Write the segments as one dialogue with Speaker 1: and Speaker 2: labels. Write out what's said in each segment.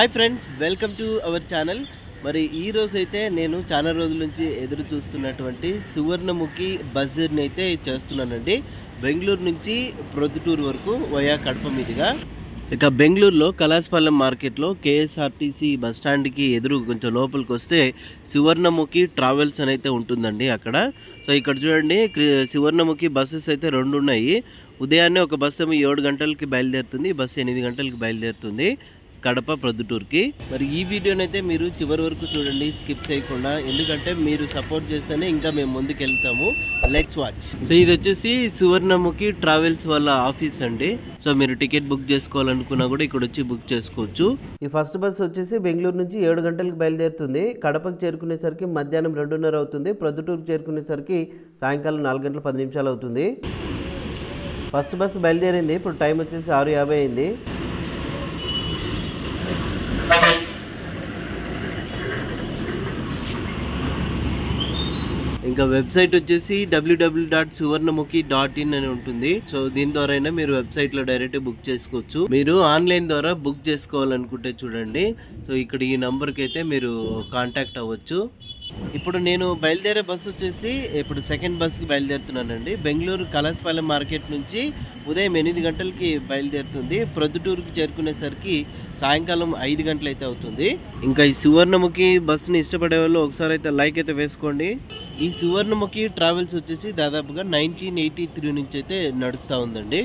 Speaker 1: Hi friends welcome to our channel మరి ఈ రోజు అయితే నేను చాలా రోజుల నుంచి ఎదురు చూస్తున్నటువంటి సువర్ణముఖి బస్ జర్నీ అయితే చేస్తున్నానండి బెంగళూరు నుంచి ప్రొద్దుటూరు వరకు వయా కడప మీదుగా ఇక బెంగళూరులో కలాస్పాలెం మార్కెట్లో కేఎస్ఆర్టీసీ బస్ స్టాండ్కి ఎదురు కొంచెం లోపలికి వస్తే సువర్ణముఖి ట్రావెల్స్ అని అయితే ఉంటుందండి అక్కడ సో ఇక్కడ చూడండి క్రి- సువర్ణముఖి బస్సెస్ అయితే రెండు ఉన్నాయి ఉదయాన్నే ఒక బస్సు ఏమో ఏడు గంటలకి బయలుదేరుతుంది ఈ బస్సు ఎనిమిది గంటలకి బయలుదేరుతుంది కడప ప్రొద్దుటూరుకి మరి ఈ వీడియోని అయితే మీరు చివరి వరకు చూడండి స్కిప్ చేయకుండా ఎందుకంటే మీరు సపోర్ట్ చేస్తేనే ఇంకా మేము ముందుకు వెళ్తాము లెట్స్ వాచ్ సో ఇది వచ్చేసి సువర్ణముఖి ట్రావెల్స్ వాళ్ళ ఆఫీస్ అండి సో మీరు టికెట్ బుక్ చేసుకోవాలనుకున్నా కూడా ఇక్కడ వచ్చి బుక్ చేసుకోవచ్చు ఈ ఫస్ట్ బస్ వచ్చేసి బెంగళూరు నుంచి ఏడు గంటలకు బయలుదేరుతుంది కడపకు చేరుకునేసరికి మధ్యాహ్నం రెండున్నర అవుతుంది ప్రొద్దుటూరుకు చేరుకునేసరికి సాయంకాలం నాలుగు గంటల పది నిమిషాలు అవుతుంది ఫస్ట్ బస్సు బయలుదేరింది ఇప్పుడు టైం వచ్చేసి ఆరు యాభై అయింది ఇంకా వెబ్సైట్ వచ్చేసి W W dot Suvarnamukhi dot in అని ఉంటుంది సో దీని ద్వారా అయినా మీరు వెబ్సైట్ లో డైరెక్ట్ బుక్ చేసుకోవచ్చు మీరు ఆన్లైన్ ద్వారా బుక్ చేసుకోవాలనుకుంటే చూడండి సో ఇక్కడ ఈ నంబర్ కి అయితే మీరు కాంటాక్ట్ అవ్వచ్చు ఇప్పుడు నేను బయలుదేరే బస్సు వచ్చేసి ఇప్పుడు సెకండ్ బస్కి బయలుదేరుతున్నానండి బెంగళూరు కలాస్పాలెం మార్కెట్ నుంచి ఉదయం ఎనిమిది గంటలకి బయలుదేరుతుంది ప్రొద్దుటూరుకి చేరుకునేసరికి సాయంకాలం ఐదు గంటలు అయితే అవుతుంది ఇంకా ఈ సువర్ణముఖి బస్సుని ఇష్టపడే వాళ్ళు ఒకసారి అయితే లైక్ అయితే వేసుకోండి ఈ సువర్ణముఖి ట్రావెల్స్ వచ్చేసి దాదాపుగా నైన్టీన్ ఎయిటీ త్రీ నుంచి అయితే నడుస్తూ ఉందండి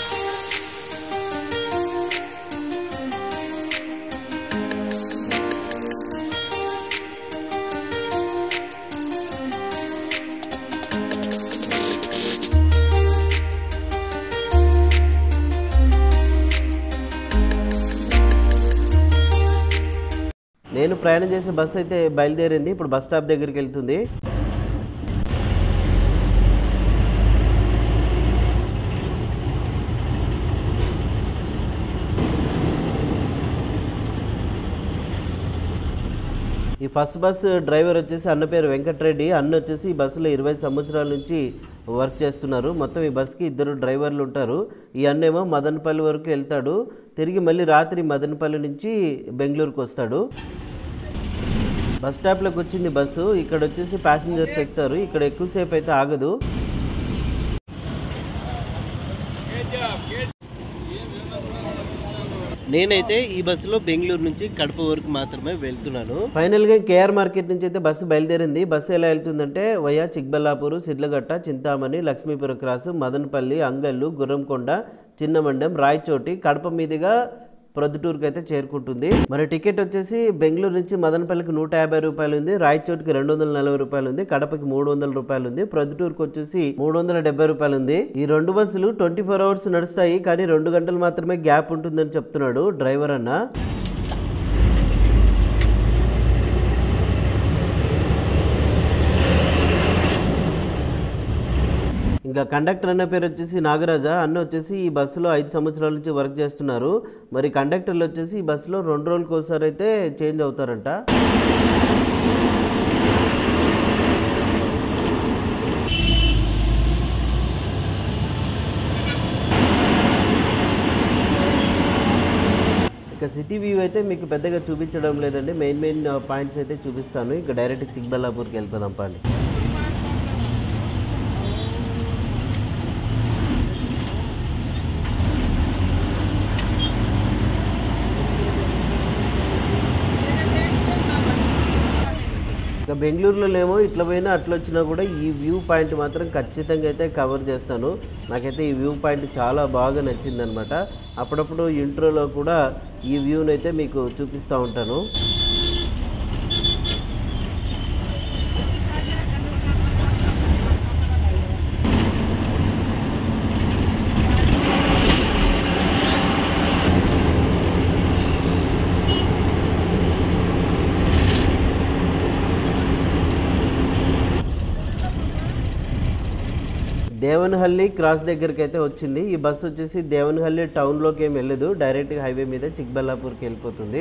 Speaker 1: నేను ప్రయాణం చేసే బస్సు అయితే బయలుదేరింది ఇప్పుడు బస్ స్టాప్ దగ్గరికి వెళ్తుంది ఈ ఫస్ట్ బస్ డ్రైవర్ వచ్చేసి అన్న పేరు వెంకటరెడ్డి అన్న వచ్చేసి ఈ బస్సులో ఇరవై సంవత్సరాల నుంచి వర్క్ చేస్తున్నారు మొత్తం ఈ బస్కి ఇద్దరు డ్రైవర్లు ఉంటారు ఈ అన్నేమో మదనపల్లి వరకు వెళ్తాడు తిరిగి మళ్ళీ రాత్రి మదనపల్లి నుంచి బెంగళూరుకు వస్తాడు బస్ స్టాప్లోకి వచ్చింది బస్సు ఇక్కడ వచ్చేసి ప్యాసింజర్స్ ఎక్కుతారు ఇక్కడ ఎక్కువసేపు అయితే ఆగదు నేనైతే ఈ బస్సులో బెంగళూరు నుంచి కడప వరకు మాత్రమే వెళ్తున్నాను ఫైనల్ గా కేఆర్ మార్కెట్ నుంచి అయితే బస్సు బయలుదేరింది బస్సు ఎలా వెళ్తుందంటే వయా చిక్బల్లాపూర్ సిడ్లగట్ట చింతామణి లక్ష్మీపురం క్రాస్ మదనపల్లి అంగళ్ళు గుర్రంకొండ చిన్నమండం రాయచోటి కడప మీదుగా ప్రొద్దుటూరుకి అయితే చేరుకుంటుంది మరి టికెట్ వచ్చేసి బెంగళూరు నుంచి మదనపల్లికి నూట యాభై రూపాయలు ఉంది రాయచోటికి రెండు వందల నలభై రూపాయలు ఉంది కడపకి మూడు వందల రూపాయలు ఉంది ప్రొద్దుటూరుకి వచ్చేసి మూడు వందల డెబ్బై రూపాయలు ఉంది ఈ రెండు బస్సులు ట్వంటీ ఫోర్ అవర్స్ నడుస్తాయి కానీ రెండు గంటలు మాత్రమే గ్యాప్ ఉంటుందని చెప్తున్నాడు డ్రైవర్ అన్న ఇంకా కండక్టర్ అన్న పేరు వచ్చేసి నాగరాజ అన్న వచ్చేసి ఈ బస్సులో ఐదు సంవత్సరాల నుంచి వర్క్ చేస్తున్నారు మరి కండక్టర్లు వచ్చేసి ఈ బస్సులో రెండు రోజులకు ఒకసారి అయితే చేంజ్ అవుతారంట ఇక సిటీ వ్యూ అయితే మీకు పెద్దగా చూపించడం లేదండి మెయిన్ మెయిన్ పాయింట్స్ అయితే చూపిస్తాను ఇక డైరెక్ట్ చిక్బల్లాపూర్కి వెళ్ళిపోదాం పండి ఇక బెంగళూరులో ఏమో ఇట్లా పోయినా అట్లా వచ్చినా కూడా ఈ వ్యూ పాయింట్ మాత్రం ఖచ్చితంగా అయితే కవర్ చేస్తాను నాకైతే ఈ వ్యూ పాయింట్ చాలా బాగా నచ్చిందనమాట అప్పుడప్పుడు ఇంట్రోలో కూడా ఈ వ్యూని అయితే మీకు చూపిస్తూ ఉంటాను దేవనహల్లి క్రాస్ దగ్గరికి అయితే వచ్చింది ఈ బస్సు వచ్చేసి దేవనహల్లి టౌన్లోకి ఏం వెళ్ళదు డైరెక్ట్గా హైవే మీద చిక్బల్లాపూర్కి వెళ్ళిపోతుంది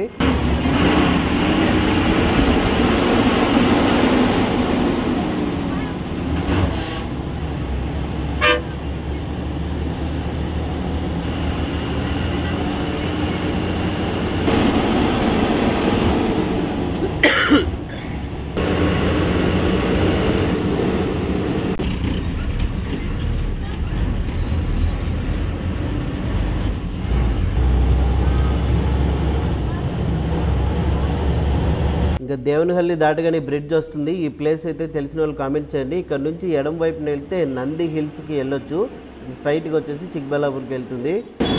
Speaker 1: దేవనహల్లి దాటగానే బ్రిడ్జ్ వస్తుంది ఈ ప్లేస్ అయితే తెలిసిన వాళ్ళు కామెంట్ చేయండి ఇక్కడ నుంచి ఎడం వైపున వెళ్తే నంది హిల్స్కి వెళ్ళొచ్చు స్ట్రైట్గా వచ్చేసి చిక్బల్లాపూర్కి వెళ్తుంది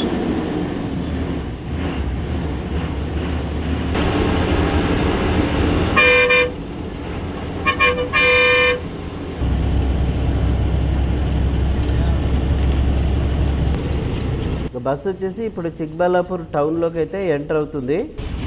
Speaker 1: ఇక బస్సు వచ్చేసి ఇప్పుడు చిక్బల్లాపూర్ టౌన్లోకి అయితే ఎంటర్ అవుతుంది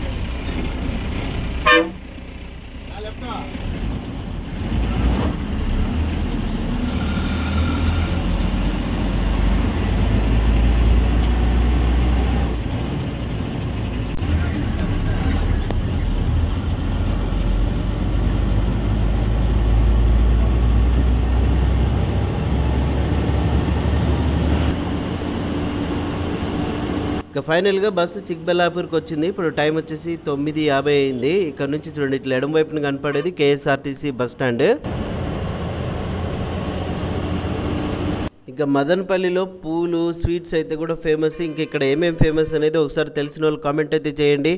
Speaker 1: ఇక ఫైనల్గా బస్సు చిక్బల్లాపూర్కి వచ్చింది ఇప్పుడు టైం వచ్చేసి తొమ్మిది యాభై అయింది ఇక్కడ నుంచి చూడండి ఇట్లా ఎడం వైపున కనపడేది కేఎస్ఆర్టీసీ బస్ స్టాండ్ ఇంకా మదనపల్లిలో పూలు స్వీట్స్ అయితే కూడా ఫేమస్ ఇంకా ఇక్కడ ఏమేమి ఫేమస్ అనేది ఒకసారి తెలిసిన వాళ్ళు కామెంట్ అయితే చేయండి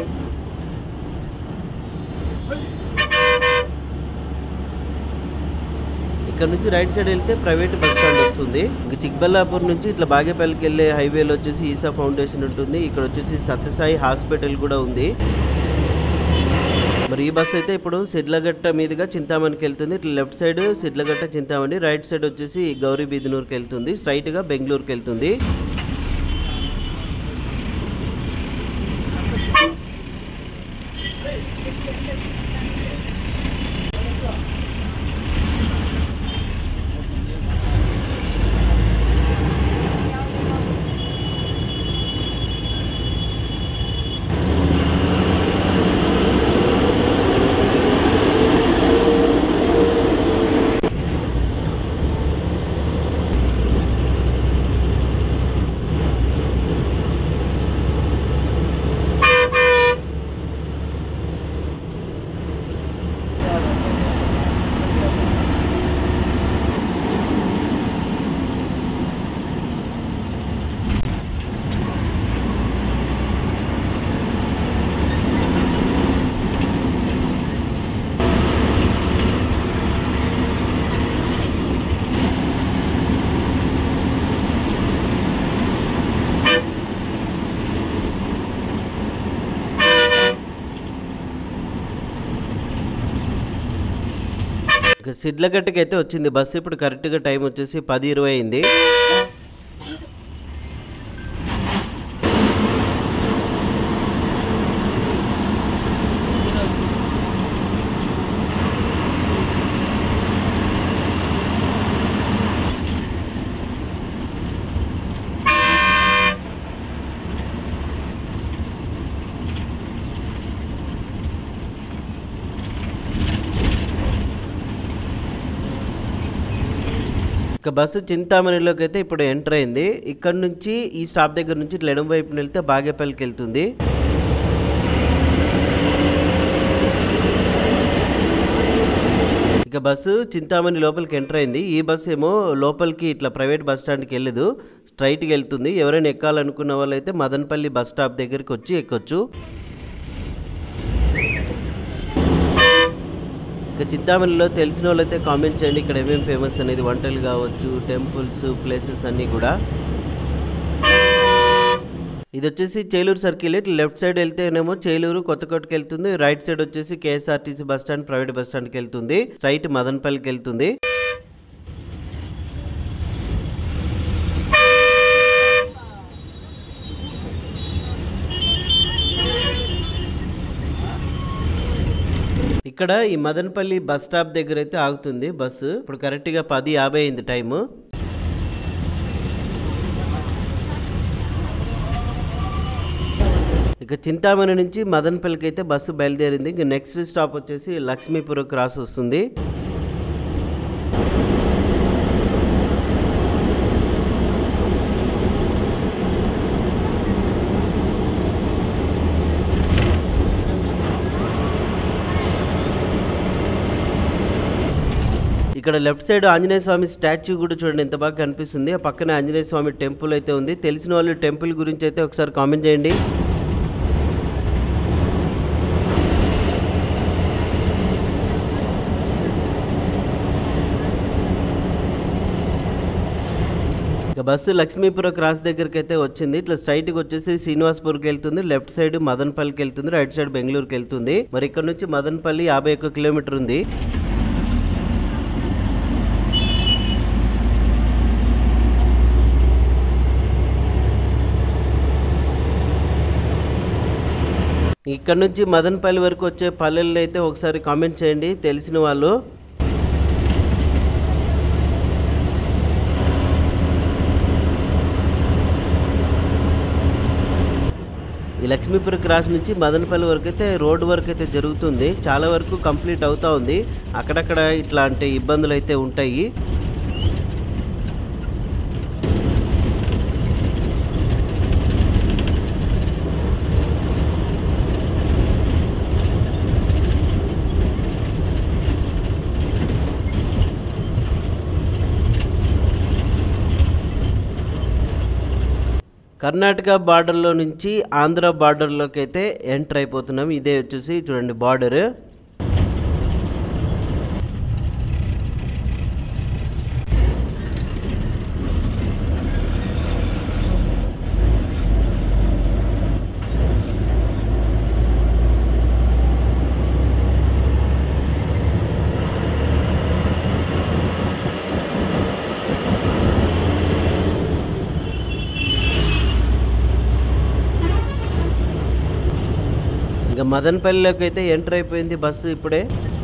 Speaker 1: ఇక్కడ నుంచి రైట్ సైడ్ వెళ్తే ప్రైవేట్ బస్ స్టాండ్ వస్తుంది ఇంకా చిక్బల్లాపూర్ నుంచి ఇట్లా బాగేపల్లికి వెళ్ళే హైవేలో వచ్చేసి ఈసా ఫౌండేషన్ ఉంటుంది ఇక్కడ వచ్చేసి సత్యసాయి హాస్పిటల్ కూడా ఉంది మరి ఈ బస్ అయితే ఇప్పుడు సిడ్లగట్ట మీదుగా చింతామణికి వెళ్తుంది ఇట్లా left side Sidlaghatta Chintamani right side వచ్చేసి గౌరీ బిదినూరుకి వెళ్తుంది స్ట్రైట్గా బెంగళూరుకి వెళ్తుంది ఇక సిడ్లగట్టకి అయితే వచ్చింది బస్సు ఇప్పుడు కరెక్ట్గా టైం వచ్చేసి పది ఇరవై అయింది ఇక బస్సు చింతామణిలోకి అయితే ఇప్పుడు ఎంటర్ అయింది ఇక్కడ నుంచి ఈ స్టాప్ దగ్గర నుంచి ఇట్లా ఎడమ వైపున వెళ్తే బాగేపల్లికి వెళ్తుంది ఇక బస్సు చింతామణి లోపలికి ఎంటర్ అయింది ఈ బస్సు ఏమో లోపలికి ఇట్లా ప్రైవేట్ బస్ స్టాండ్కి వెళ్ళదు స్ట్రైట్కి వెళ్తుంది ఎవరైనా ఎక్కాలనుకున్న వాళ్ళైతే మదనపల్లి బస్ స్టాప్ దగ్గరికి వచ్చి ఎక్కొచ్చు ఇక చింతామణిలో తెలిసిన వాళ్ళైతే కామెంట్ చేయండి ఇక్కడ ఏమేమి ఫేమస్ అనేది వంటలు కావచ్చు టెంపుల్స్ ప్లేసెస్ అన్నీ కూడా ఇది వచ్చేసి చేలూరు సర్కిల్ ఇట్లా లెఫ్ట్ సైడ్ వెళ్తేనేమో చేలూరు కొత్తకోటకి వెళ్తుంది రైట్ సైడ్ వచ్చేసి KSRTC bus stand private bus స్టాండ్కి వెళ్తుంది స్ట్రైట్ మదనపల్లికి వెళ్తుంది ఇక్కడ ఈ మదనపల్లి బస్ స్టాప్ దగ్గర అయితే ఆగుతుంది బస్సు ఇప్పుడు కరెక్ట్గా పది యాభై అయింది టైము ఇక చింతామణి నుంచి మదనపల్లికి అయితే బస్సు బయలుదేరింది ఇంక నెక్స్ట్ స్టాప్ వచ్చేసి లక్ష్మీపురం క్రాస్ వస్తుంది ఇక్కడ left side Anjaneya Swamy statue కూడా చూడండి ఎంత బాగా కనిపిస్తుంది ఆ పక్కనే ఆంజనేయ స్వామి టెంపుల్ అయితే ఉంది తెలిసిన వాళ్ళు టెంపుల్ గురించి అయితే ఒకసారి కామెంట్ చేయండి బస్సు లక్ష్మీపురం క్రాస్ దగ్గరికి అయితే వచ్చింది ఇట్లా స్ట్రైట్ గా వచ్చేసి శ్రీనివాస్పూర్కి వెళ్తుంది లెఫ్ట్ సైడ్ మదనపల్లికి వెళ్తుంది రైట్ సైడ్ బెంగళూరుకి వెళ్తుంది మరి ఇక్కడ నుంచి మదనపల్లి యాభై ఒక్క కిలోమీటర్ ఉంది ఇక్కడ నుంచి మదనపల్లి వరకు వచ్చే పల్లెల్లో అయితే ఒకసారి కామెంట్ చేయండి తెలిసిన వాళ్ళు ఈ లక్ష్మీపురం క్రాస్ నుంచి మదనపల్లి వరకు అయితే రోడ్డు వరకు అయితే జరుగుతుంది చాలా వరకు కంప్లీట్ అవుతా ఉంది అక్కడక్కడ ఇట్లాంటి ఇబ్బందులు అయితే ఉంటాయి కర్ణాటక బార్డర్లో నుంచి ఆంధ్ర బార్డర్లోకి అయితే ఎంటర్ అయిపోతున్నాం ఇదే వచ్చేసి చూడండి బార్డర్ ఇంకా మదనపల్లిలోకి అయితే ఎంటర్ అయిపోయింది బస్సు ఇప్పుడే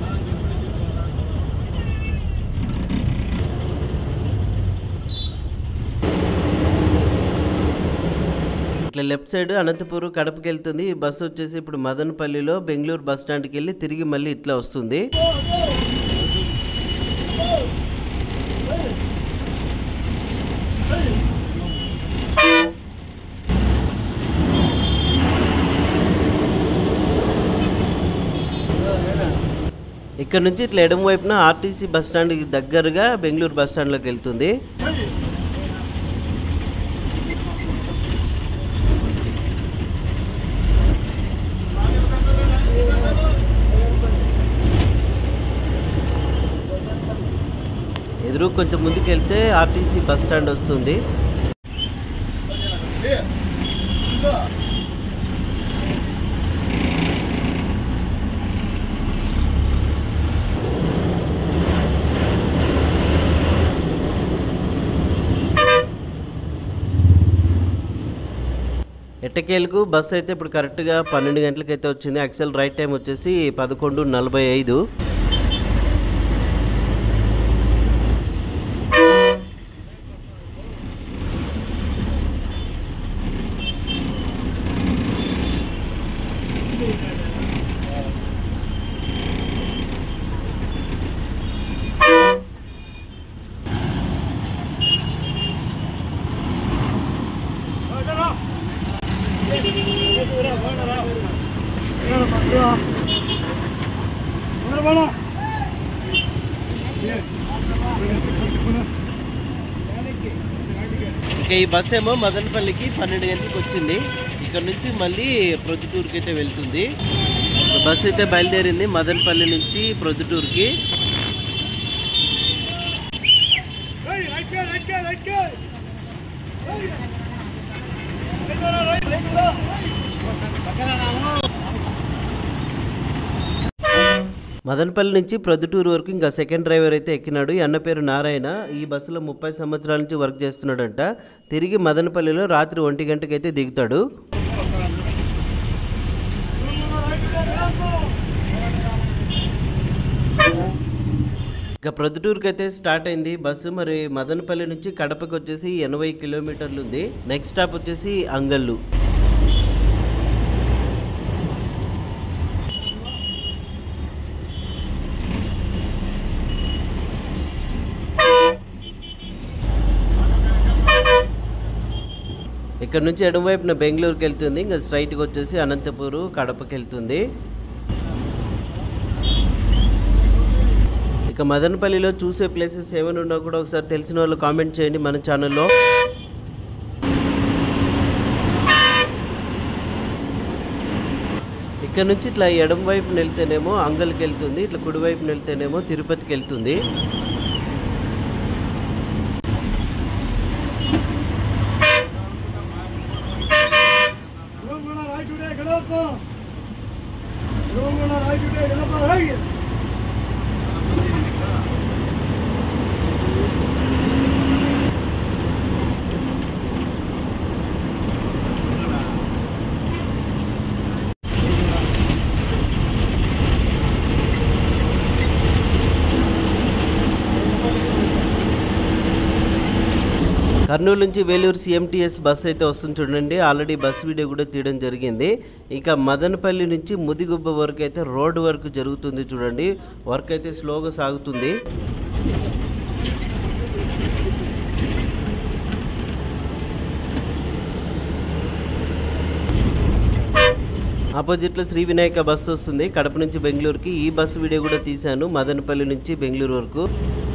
Speaker 1: ఇట్లా లెఫ్ట్ సైడ్ అనంతపురం కడపకి వెళ్తుంది ఈ బస్సు వచ్చేసి ఇప్పుడు మదనపల్లిలో బెంగళూరు బస్ స్టాండ్కి వెళ్ళి తిరిగి మళ్ళీ ఇట్లా వస్తుంది ఇక్కడ నుంచి ఇట్లా ఎడమ వైపున ఆర్టీసీ బస్ స్టాండ్ దగ్గరగా బెంగళూరు బస్ స్టాండ్లోకి వెళ్తుంది ఎదురు కొంచెం ముందుకు వెళ్తే ఆర్టీసీ బస్ స్టాండ్ వస్తుంది ఎట్టకేలకు బస్ అయితే ఇప్పుడు కరెక్ట్గా పన్నెండు గంటలకైతే వచ్చింది యాక్చువల్ రైట్ టైం వచ్చేసి పదకొండు నలభై ఐదు ఇక ఈ బస్ ఏమో మదనపల్లికి పన్నెండు గంటలకు వచ్చింది ఇక్కడ నుంచి మళ్ళీ ప్రొద్దుటూరుకి అయితే వెళ్తుంది బస్ అయితే బయలుదేరింది మదనపల్లి నుంచి ప్రొద్దుటూరుకి మదనపల్లి నుంచి ప్రొద్దుటూరు వరకు ఇంకా సెకండ్ డ్రైవర్ అయితే ఎక్కినాడు ఈ అన్న పేరు నారాయణ ఈ బస్సులో ముప్పై సంవత్సరాల నుంచి వర్క్ చేస్తున్నాడంట తిరిగి మదనపల్లిలో రాత్రి ఒంటి గంటకి అయితే దిగుతాడు ఇక ప్రొద్దుటూరుకి అయితే స్టార్ట్ అయింది బస్సు మరి మదనపల్లి నుంచి కడపకి వచ్చేసి ఎనభై కిలోమీటర్లు ఉంది నెక్స్ట్ స్టాప్ వచ్చేసి అంగళ్ళు ఇక్కడ నుంచి ఎడమవైపున బెంగళూరుకి వెళ్తుంది ఇంకా స్ట్రైట్గా వచ్చేసి అనంతపూరు కడపకి వెళ్తుంది ఇక మదనపల్లిలో చూసే ప్లేసెస్ ఏమైనా ఉన్నా కూడా ఒకసారి తెలిసిన వాళ్ళు కామెంట్ చేయండి మన ఛానల్లో ఇక్కడ నుంచి ఇట్లా ఎడమ వైపున వెళ్తేనేమో అంగల్కి వెళ్తుంది ఇట్లా కుడి వైపున వెళ్తేనేమో తిరుపతికి వెళ్తుంది కర్నూలు నుంచి వేలూరు సిఎంటీఎస్ బస్సు అయితే వస్తుంది చూడండి ఆల్రెడీ బస్ వీడియో కూడా తీయడం జరిగింది ఇక మదనపల్లి నుంచి ముదిగుబ్బ వరకు అయితే రోడ్ వర్క్ జరుగుతుంది చూడండి వర్క్ అయితే స్లోగా సాగుతుంది ఆపోజిట్లో శ్రీ వినాయక బస్సు వస్తుంది కడప నుంచి బెంగళూరుకి ఈ బస్సు వీడియో కూడా తీశాను మదనపల్లి నుంచి బెంగళూరు వరకు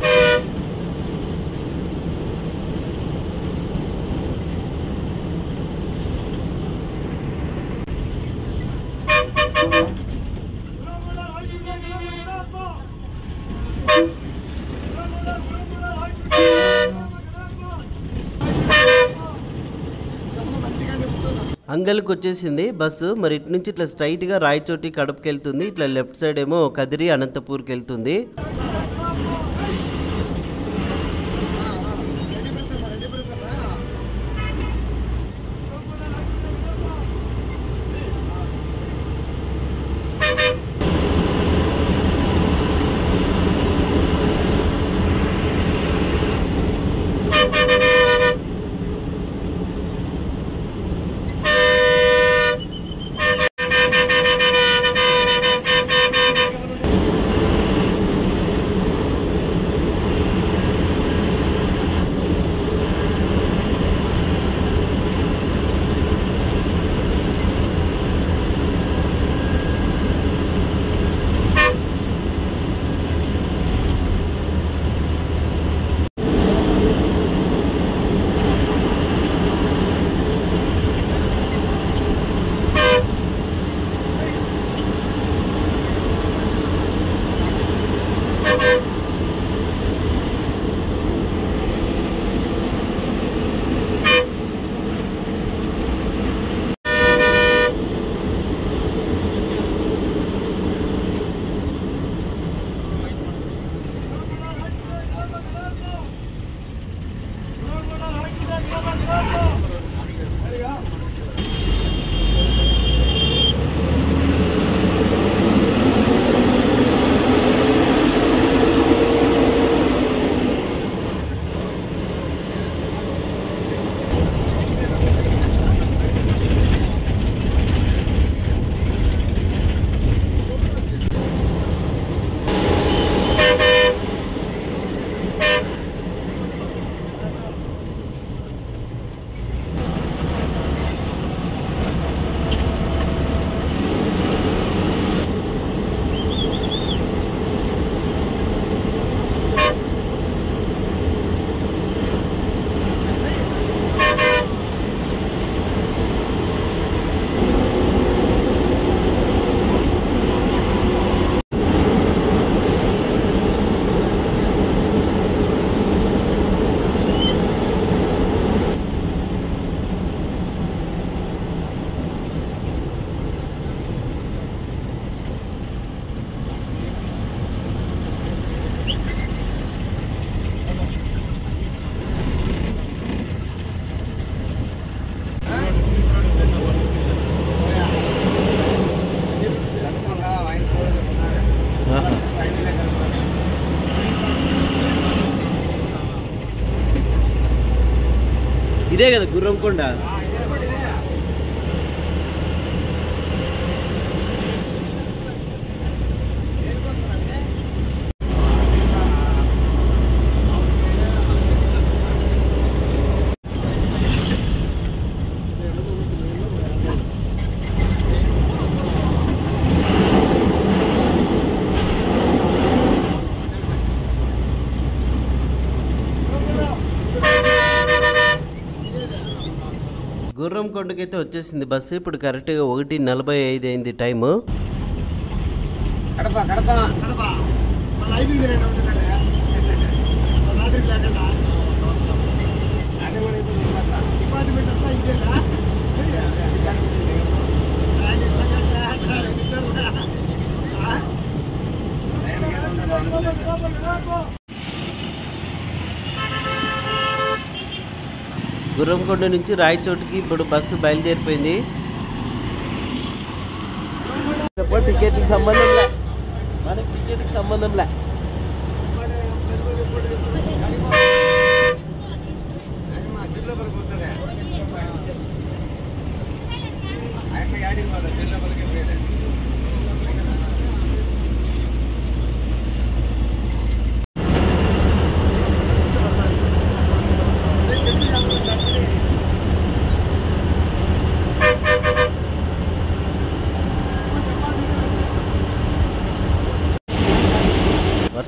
Speaker 1: అంగల్కి వచ్చేసింది బస్సు మరి ఇటు నుంచి ఇట్లా స్ట్రైట్గా రాయచోటి కడపకి వెళ్తుంది ఇట్లా లెఫ్ట్ సైడ్ ఏమో కదిరి అనంతపూర్కి వెళ్తుంది ఇదే కదా గుర్రంకొండ గుర్రం కొండకైతే వచ్చేసింది బస్సు ఇప్పుడు కరెక్ట్గా ఒకటి నలభై ఐదు అయింది టైము
Speaker 2: కడప కడప కడప మన ఐదు రెండు ఉంటుందండి రాత్రి లేకుండా డిపార్ట్మెంట్ అంతా ఇదేనా
Speaker 1: గుర్రంకొండ నుంచి రాయచోటికి ఇప్పుడు బస్సు బయలుదేరిపోయింది టికెట్కి సంబంధం లే మనకి టికెట్కి సంబంధం లే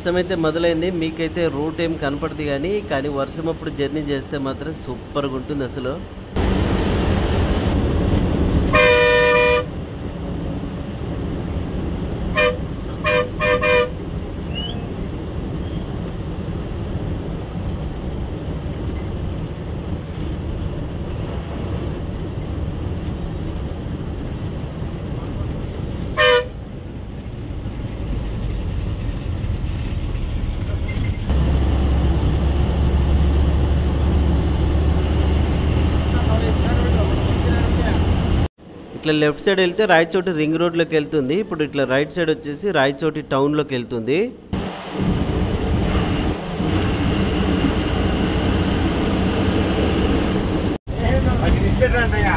Speaker 1: వర్షం అయితే మొదలైంది మీకైతే రూట్ ఏం కనపడదు కానీ కానీ వర్షం అప్పుడు జర్నీ చేస్తే మాత్రం సూపర్గా ఉంటుంది అసలు ఇట్లా లెఫ్ట్ సైడ్ వెళ్తే రాయచోటి రింగ్ రోడ్లోకి వెళ్తుంది ఇప్పుడు ఇట్లా రైట్ సైడ్ వచ్చేసి రాయచోటి టౌన్లోకి వెళ్తుంది
Speaker 2: అది బిస్కెట్ అంటయ్యా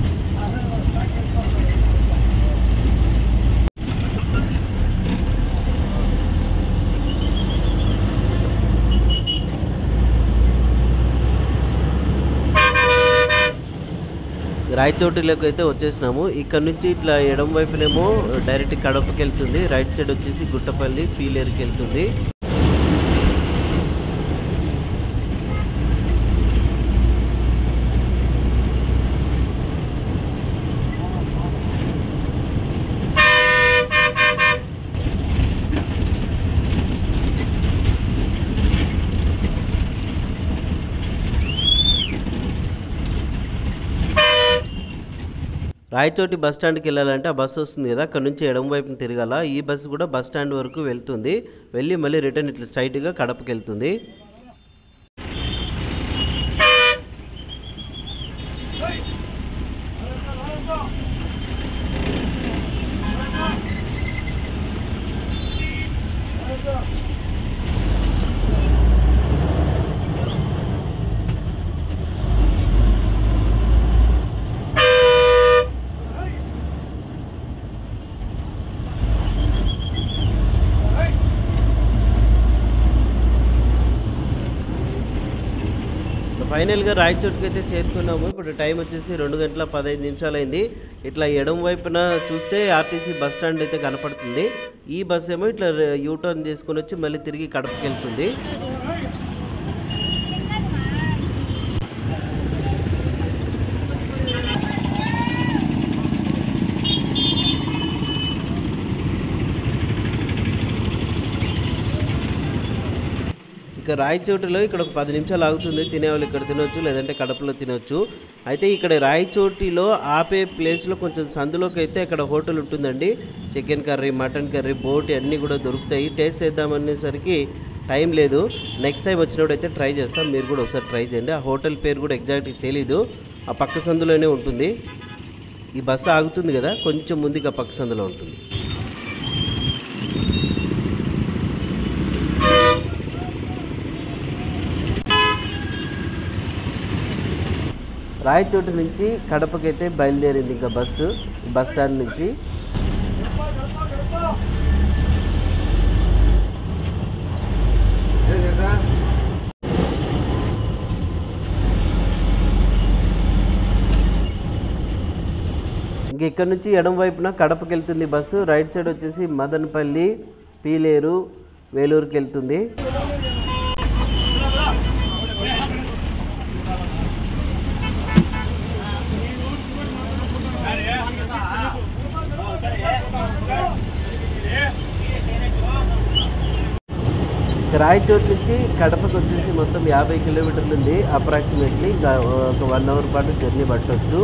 Speaker 1: రాయచోటిలోకి అయితే వచ్చేసినాము ఇక్కడ నుంచి ఇట్లా ఎడం వైపునేమో డైరెక్ట్ కడపకి వెళ్తుంది రైట్ సైడ్ వచ్చేసి గుట్టపల్లి పీలేరుకి వెళ్తుంది రాయచోటి బస్ స్టాండ్కి వెళ్ళాలంటే ఆ బస్సు వస్తుంది కదా అక్కడ నుంచి ఎడమ వైపున తిరగాల ఈ బస్సు కూడా బస్ స్టాండ్ వరకు వెళ్తుంది వెళ్ళి మళ్ళీ రిటర్న్ ఇట్లా స్ట్రైట్గా కడపకి వెళ్తుంది ఫైనల్గా రాయచోటికి అయితే చేరుకున్నాము ఇప్పుడు టైం వచ్చేసి రెండు గంటల పదహైదు నిమిషాలు అయింది ఇట్లా ఎడం వైపున చూస్తే ఆర్టీసీ బస్ స్టాండ్ అయితే కనపడుతుంది ఈ బస్ ఏమో ఇట్లా యూటర్న్ చేసుకొని వచ్చి మళ్ళీ తిరిగి కడపకి వెళ్తుంది ఇక రాయచోటిలో ఇక్కడ ఒక పది నిమిషాలు ఆగుతుంది తినేవాళ్ళు ఇక్కడ తినొచ్చు లేదంటే కడపలో తినొచ్చు అయితే ఇక్కడ రాయచోటిలో ఆపే ప్లేస్లో కొంచెం సందులోకి అయితే ఇక్కడ హోటల్ ఉంటుందండి చికెన్ కర్రీ మటన్ కర్రీ బోటి అన్నీ కూడా దొరుకుతాయి టేస్ట్ చేద్దామనేసరికి టైం లేదు నెక్స్ట్ టైం వచ్చినప్పుడు అయితే ట్రై చేస్తాం మీరు కూడా ఒకసారి ట్రై చేయండి ఆ హోటల్ పేరు కూడా ఎగ్జాక్ట్గా తెలీదు ఆ పక్క సందులోనే ఉంటుంది ఈ బస్సు ఆగుతుంది కదా కొంచెం ముందుగా పక్క సందులో ఉంటుంది రాయచోటి నుంచి కడపకైతే బయలుదేరింది ఇంకా బస్సు బస్ స్టాండ్ నుంచి
Speaker 2: ఏం చేద్దా
Speaker 1: ఇంక ఇక్కడ నుంచి ఎడం వైపున కడపకి వెళ్తుంది బస్సు రైట్ సైడ్ వచ్చేసి మదనపల్లి పీలేరు వేలూరుకి వెళ్తుంది ఇక రాయచోటి నుంచి కడపకి వచ్చేసి మొత్తం యాభై కిలోమీటర్లు ఉంది అప్రాక్సిమేట్లీ ఇంకా ఒక వన్ అవర్ పాటు జర్నీ పట్టవచ్చు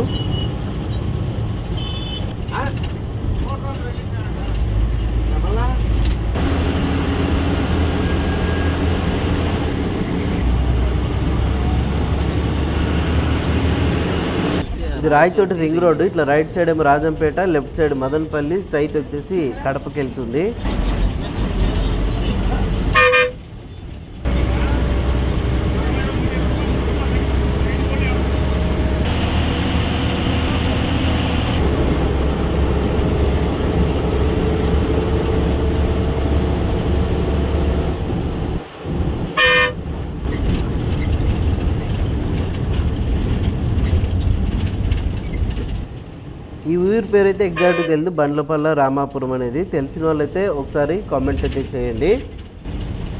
Speaker 2: మళ్ళా
Speaker 1: ఇది రాయచోటి రింగ్ రోడ్డు ఇట్లా రైట్ సైడ్ ఏమో Rajampet left side Madanapalle straight వచ్చేసి కడపకి వెళ్తుంది ఈ ఊరి పేరు అయితే ఎగ్జాక్ట్గా తెలియదు బండ్లపల్ల రామాపురం అనేది తెలిసిన వాళ్ళైతే ఒకసారి కామెంట్ అయితే చేయండి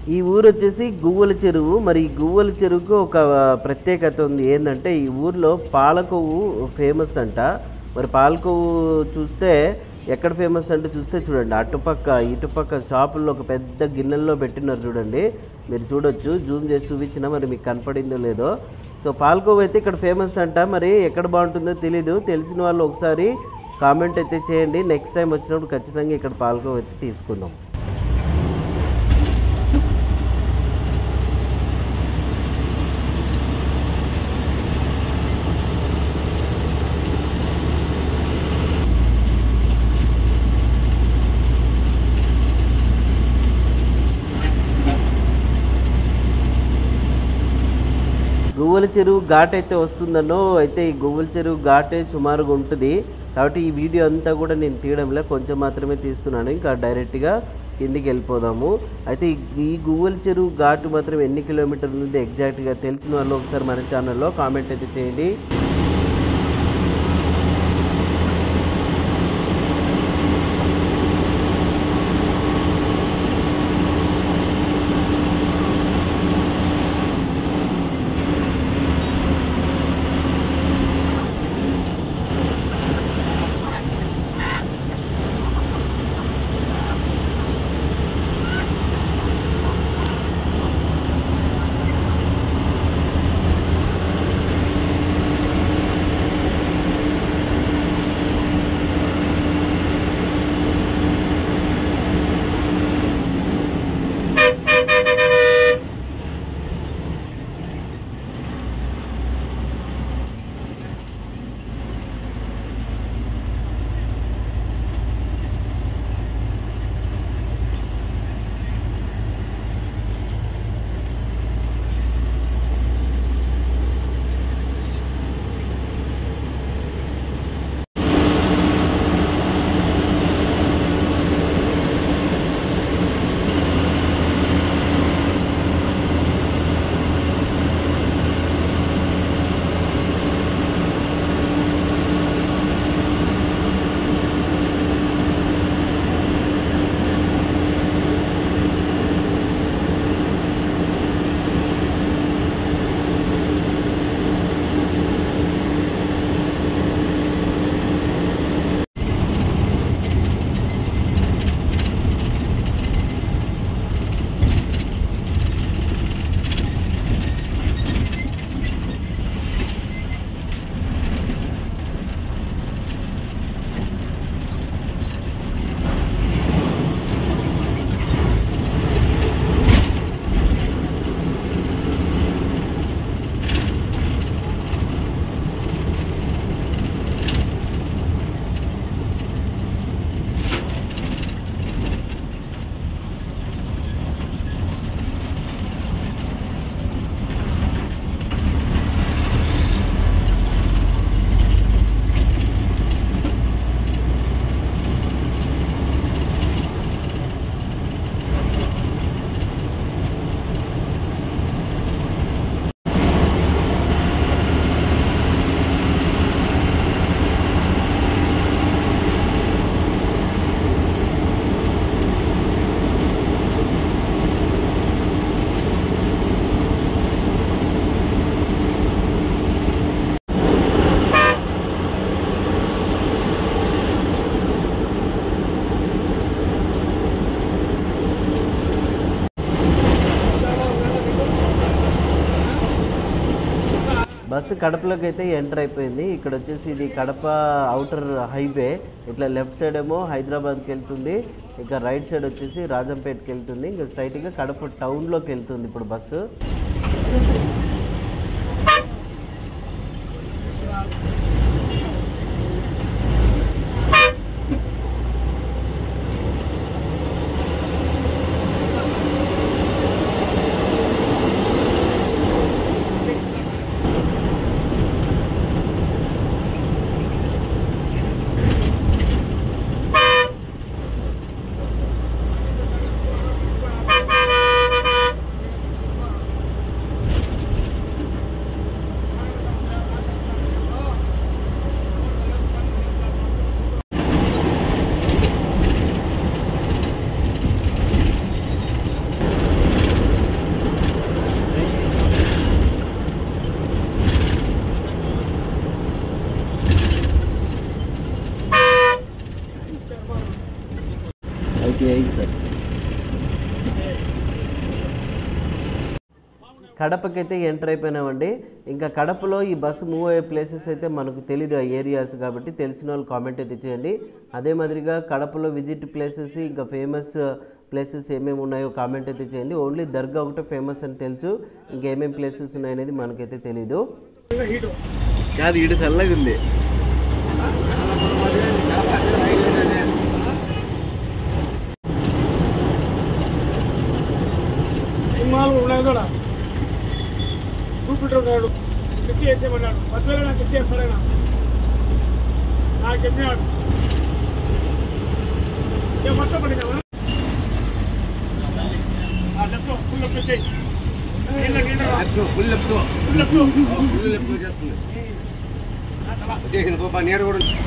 Speaker 1: ఈ ఊరు వచ్చేసి గువ్వల చెరువు మరి ఈ గువ్వల చెరువుకు ఒక ప్రత్యేకత ఉంది ఏంటంటే ఈ ఊర్లో పాలకొవ్వు ఫేమస్ అంట మరి పాలకొవ్వు చూస్తే ఎక్కడ ఫేమస్ అంటే చూస్తే చూడండి అటుపక్క ఇటుపక్క షాపుల్లో ఒక పెద్ద గిన్నెల్లో పెట్టినారు చూడండి మీరు చూడొచ్చు జూమ్ చేసి చూపించినా మరి మీకు కనపడిందో లేదో సో పాలకోవ అయితే ఇక్కడ ఫేమస్ అంట మరి ఎక్కడ బాగుంటుందో తెలీదు తెలిసిన వాళ్ళు ఒకసారి కామెంట్ అయితే చేయండి నెక్స్ట్ టైం వచ్చినప్పుడు ఖచ్చితంగా ఇక్కడ పాలకోవ అయితే తీసుకుందాం గువ్వల చెరువు ఘాట్ అయితే వస్తుందనో అయితే ఈ గువ్వల చెరువు ఘాటే సుమారుగా ఉంటుంది కాబట్టి ఈ వీడియో అంతా కూడా నేను తీయడంలో కొంచెం మాత్రమే తీస్తున్నాను ఇంకా డైరెక్ట్గా కిందికి వెళ్ళిపోదాము అయితే ఈ- ఈ గువ్వల చెరువు ఘాటు మాత్రం ఎన్ని కిలోమీటర్లు ఉంది ఎగ్జాక్ట్గా తెలిసిన వాళ్ళు ఒకసారి మన ఛానల్లో కామెంట్ అయితే చేయండి బస్సు కడపలోకి అయితే ఎంటర్ అయిపోయింది ఇక్కడ వచ్చేసి ఇది కడప అవుటర్ హైవే ఇట్లా లెఫ్ట్ సైడ్ ఏమో హైదరాబాద్కి వెళ్తుంది ఇంకా రైట్ సైడ్ వచ్చేసి రాజంపేటకి వెళ్తుంది ఇంకా స్ట్రైట్గా కడప టౌన్లోకి వెళ్తుంది ఇప్పుడు బస్సు సార్ కడపకైతే ఎంటర్ అయిపోయినామండి ఇంకా కడపలో ఈ బస్సు మూవ్ అయ్యే ప్లేసెస్ అయితే మనకు తెలీదు ఆ ఏరియాస్ కాబట్టి తెలిసిన వాళ్ళు కామెంట్ అయితే చేయండి అదే మాదిరిగా కడపలో విజిట్ ప్లేసెస్ ఇంకా ఫేమస్ ప్లేసెస్ ఏమేమి ఉన్నాయో కామెంట్ అయితే చేయండి ఓన్లీ దర్గా ఒకటే ఫేమస్ అని తెలుసు ఇంకేమేమి ప్లేసెస్ ఉన్నాయనేది మనకైతే తెలీదు కాదు ఈడు చల్లగా ఉంది
Speaker 3: సినిమాలు ఉన్నాయి కూడా జూపిటర్ ఉన్నాడు తెచ్చి వేసేమన్నాడు పదివేలు నాకు తెచ్చి వేస్తాడైనా నాకు చెప్పినాడు ఏం వర్షం పడిందా లెఫ్ట్ ఫుల్ లెఫ్ట్ వచ్చాయి
Speaker 2: full left
Speaker 3: full left
Speaker 2: full left చేస్తుంది వచ్చేసిన గొప్ప నీడ కూడా ఉంది.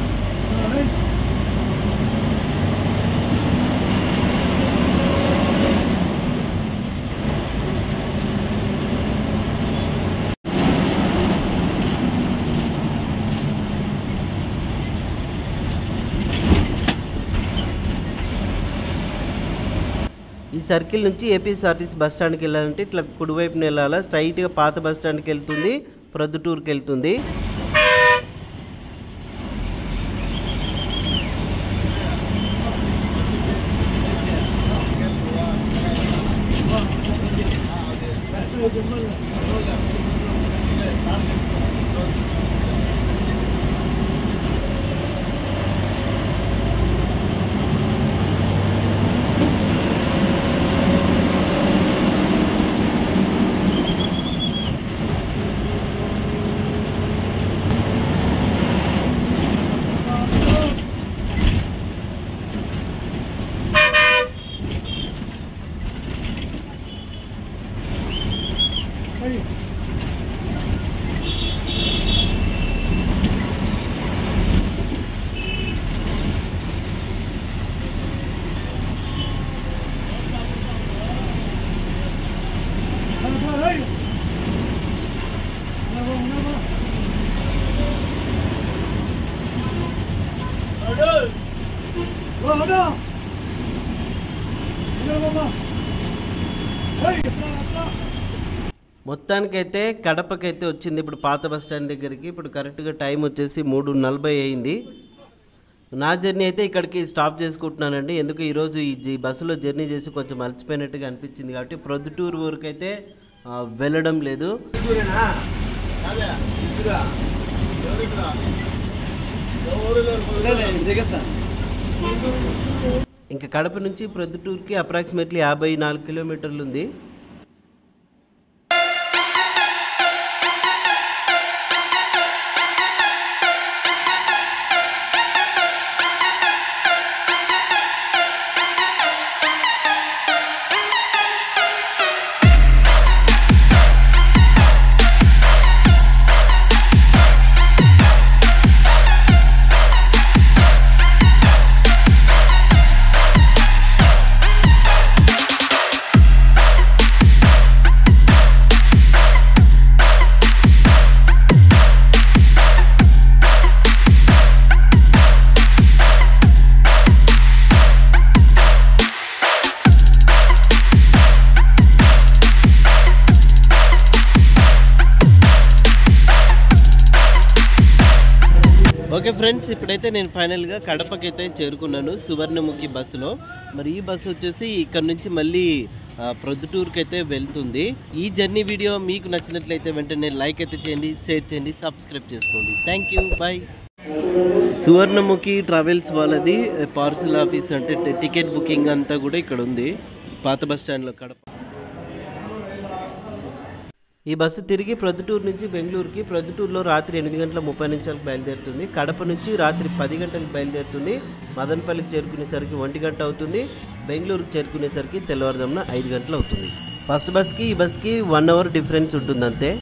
Speaker 1: ఈ సర్కిల్ నుంచి ఏపీఎస్ఆర్టీసీ బస్ స్టాండ్కి వెళ్ళాలంటే ఇట్లా కుడివైపున వెళ్ళాలా స్ట్రైట్గా పాత బస్ స్టాండ్కి వెళ్తుంది ప్రొద్దుటూరుకి వెళ్తుంది మొత్తానికైతే కడపకైతే వచ్చింది ఇప్పుడు పాత బస్ స్టాండ్ దగ్గరికి ఇప్పుడు కరెక్ట్గా టైం వచ్చేసి మూడు నలభై అయింది నా జర్నీ అయితే ఇక్కడికి స్టాప్ చేసుకుంటున్నానండి ఎందుకు ఈరోజు ఈ ఈ బస్సులో జర్నీ చేసి కొంచెం అలసిపోయినట్టుగా అనిపించింది కాబట్టి ప్రొద్దుటూరు వరకు అయితే ఆ, వెళ్ళడం లేదు
Speaker 2: ఇద్దరేనా? ఇద్దరా?
Speaker 1: ఇంకా కడప నుంచి ప్రొద్దుటూరుకి అప్రాక్సిమేట్లీ యాభై నాలుగు కిలోమీటర్లు ఉంది ఓకే ఫ్రెండ్స్ ఇప్పుడైతే నేను ఫైనల్గా కడపకి అయితే చేరుకున్నాను సువర్ణముఖి బస్సులో మరి ఈ బస్సు వచ్చేసి ఇక్కడ నుంచి మళ్ళీ ఆ, ప్రొద్దుటూరుకి అయితే వెళ్తుంది ఈ జర్నీ వీడియో మీకు నచ్చినట్లయితే వెంటనే లైక్ అయితే చేయండి షేర్ చేయండి సబ్స్క్రైబ్ చేసుకోండి thank you bye Suvarnamukhi travels వాళ్ళది పార్సల్ ఆఫీస్ అంటే టి- టికెట్ బుకింగ్ అంతా కూడా ఇక్కడ ఉంది పాత బస్ స్టాండ్లో కడప ఈ బస్సు తిరిగి ప్రొద్దుటూరు నుంచి బెంగళూరుకి ప్రొద్దుటూరులో రాత్రి ఎనిమిది గంటల ముప్పై నిమిషాలకు బయలుదేరుతుంది కడప నుంచి రాత్రి పది గంటలకు బయలుదేరుతుంది మదనపల్లికి చేరుకునేసరికి ఒంటి గంట అవుతుంది బెంగళూరుకి చేరుకునేసరికి తెల్లవారుజామున ఐదు గంటలు అవుతుంది ఫస్ట్ బస్కి ఈ బస్కి వన్ అవర్ డిఫరెన్స్ ఉంటుంది అంతే